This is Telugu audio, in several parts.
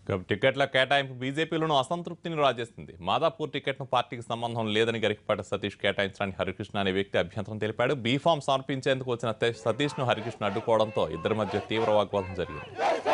ఇక టికెట్ల కేటాయింపు బీజేపీలోనూ అసంతృప్తిని రాజేస్తుంది మాదాపూర్ టికెట్ను పార్టీకి సంబంధం లేదని గరికపాటి సతీష్ కేటాయించడానికి హరికృష్ణ అనే వ్యక్తి అభ్యంతరం తెలిపాడు బీఫామ్ సమర్పించేందుకు వచ్చిన తే- సతీష్ను హరికృష్ణ అడ్డుకోవడంతో ఇద్దరి మధ్య తీవ్ర వాగ్వాదం జరిగింది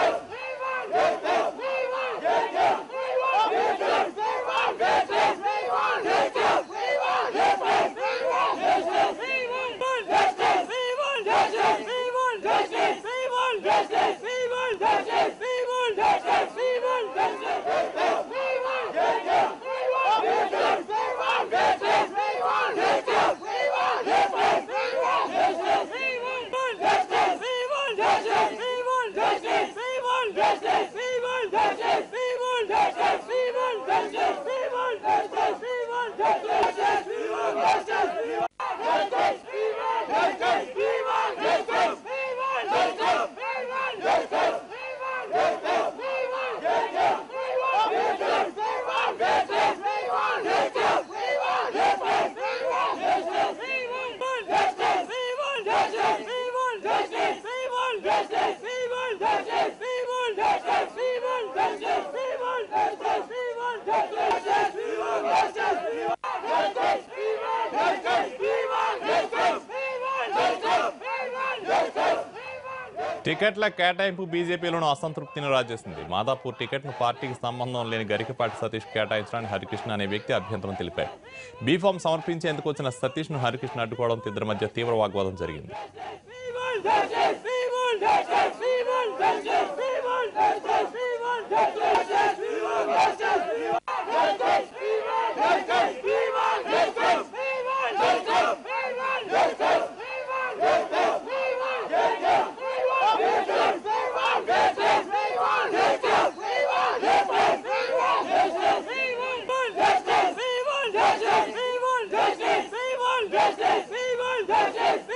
టికెట్ల కేటాయింపు బీజేపీలోనూ అసంతృప్తిని రాజేసింది మాదాపూర్ టికెట్ను పార్టీకి సంబంధం లేని గరికపాటి సతీష్ కేటాయించడానికి హరికృష్ణ అనే వ్యక్తి అభ్యంతరం తెలిపారు బీఫామ్ సమర్పించేందుకు వచ్చిన సతీష్ను హరికృష్ణ అడ్డుకోవడంతో ఇద్దరి మధ్య తీవ్ర వాగ్వాదం జరిగింది Justice!